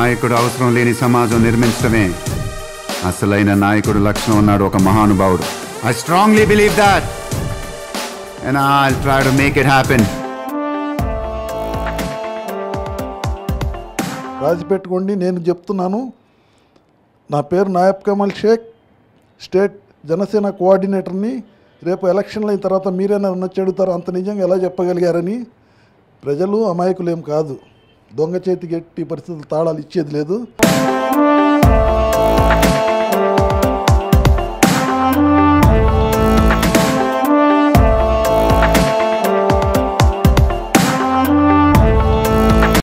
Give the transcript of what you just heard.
నాయకుడు అవసరం లేని సమాజం నిర్మించడమే అసలైన నాయకుడు లక్షణం ఉన్నాడు ఒక మహానుభావుడు I strongly believe that and I try to make it happen రాసి పెట్టుకోండి నేను చెప్తున్నాను నా పేరు నాయబ్ కమల్ షేక్ స్టేట్ జనసేన కోఆర్డినేటర్ని రేపు ఎలక్షన్లు అయిన తర్వాత మీరేనా నచ్చి అడుగుతారు అంత నిజంగా ఎలా చెప్పగలిగారని ప్రజలు అమాయకులేం కాదు దొంగ చేతికి ఎట్టి పరిస్థితులు తాళాలు ఇచ్చేది లేదు